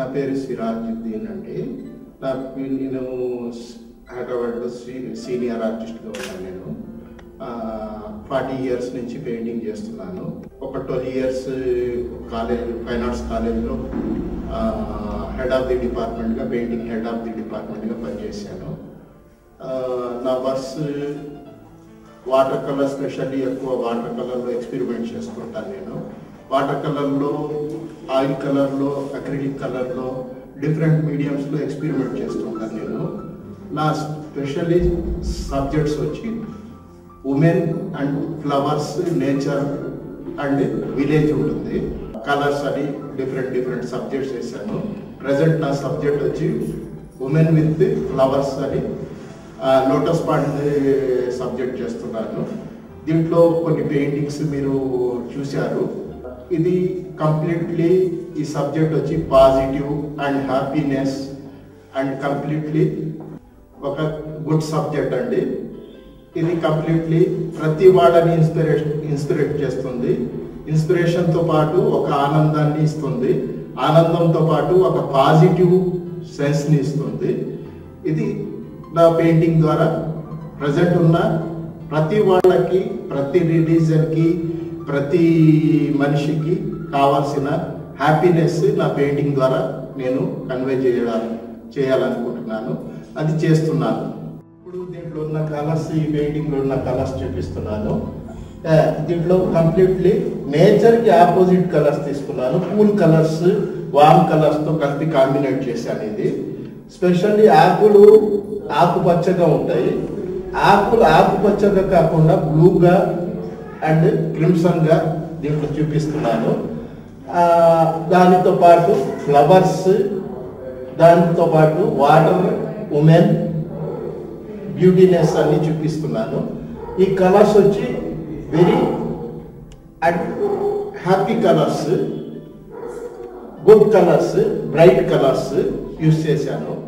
పేరు సిరాజుద్దీన్ అండి నాకు నేను హైదరాబాద్లో సీ సీనియర్ ఆర్టిస్ట్గా ఉన్నాను నేను ఫార్టీ ఇయర్స్ నుంచి పెయింటింగ్ చేస్తున్నాను ఒక twelve years college fine arts కాలేజ్లో హెడ్ ఆఫ్ ది డిపార్ట్మెంట్గా పెయింటింగ్ హెడ్ ఆఫ్ ది డిపార్ట్మెంట్గా పనిచేశాను ఆ, నా వర్క్స్ వాటర్ కలర్ స్పెషల్లీ ఎక్కువ వాటర్ కలర్లో ఎక్స్పెరిమెంట్ చేసుకుంటాను నేను వాటర్ కలర్లో ఆయిల్ కలర్లో అక్రిలిక్ కలర్లో డిఫరెంట్ మీడియంస్లో ఎక్స్పెరిమెంట్ చేస్తుంటాను నేను నా స్పెషల్లీ సబ్జెక్ట్స్ వచ్చి women and flowers nature and village ఉంటుంది కలర్స్ అని డిఫరెంట్ డిఫరెంట్ సబ్జెక్ట్స్ వేసాను ప్రజెంట్ నా సబ్జెక్ట్ వచ్చి ఉమెన్ విత్ ఫ్లవర్స్ అని లోటస్ పాండ్ సబ్జెక్ట్ చేస్తున్నాను దీంట్లో కొన్ని పెయింటింగ్స్ మీరు చూశారు ఇది కంప్లీట్లీ ఈ సబ్జెక్ట్ వచ్చి positive and happiness and completely ఒక గుడ్ సబ్జెక్ట్ అండి ఇది కంప్లీట్లీ ప్రతి వాళ్ళని ఇన్స్పిరేషన్ ఇన్స్పిరేట్ చేస్తుంది ఇన్స్పిరేషన్తో పాటు ఒక ఆనందాన్ని ఇస్తుంది ఆనందంతో పాటు ఒక పాజిటివ్ సెన్స్ని ఇస్తుంది ఇది నా పెయింటింగ్ ద్వారా ప్రజెంట్ ఉన్న ప్రతి వాళ్ళకి ప్రతి రిలీజన్కి ప్రతి మనిషికి కావాల్సిన హ్యాపీనెస్ నా పెయింటింగ్ ద్వారా నేను కన్వే చేయాలి చేయాలనుకుంటున్నాను అది చేస్తున్నాను ఇప్పుడు దీంట్లో ఉన్న కలర్స్ ఈ పెయింటింగ్ లో ఉన్న కలర్స్ చూపిస్తున్నాను ఆ, దీంట్లో కంప్లీట్లీ నేచర్ కి ఆపోజిట్ కలర్స్ తీసుకున్నాను కూల్ కలర్స్ వామ్ కలర్స్ తో కలిపి కాంబినేట్ చేశాను ఇది స్పెషల్లీ ఆకులు ఆకుపచ్చగా ఉంటాయి ఆకులు ఆకుపచ్చగా కాకుండా బ్లూగా అండ్ క్రిమ్సన్ గా దీంట్లో చూపిస్తున్నాను ఆ, దానితో పాటు ఫ్లవర్స్ దానితో పాటు వాటర్ ఉమెన్ బ్యూటీనెస్ అన్ని చూపిస్తున్నాను ఈ కలర్స్ వచ్చి very and happy colours good colours bright colours use చేశాను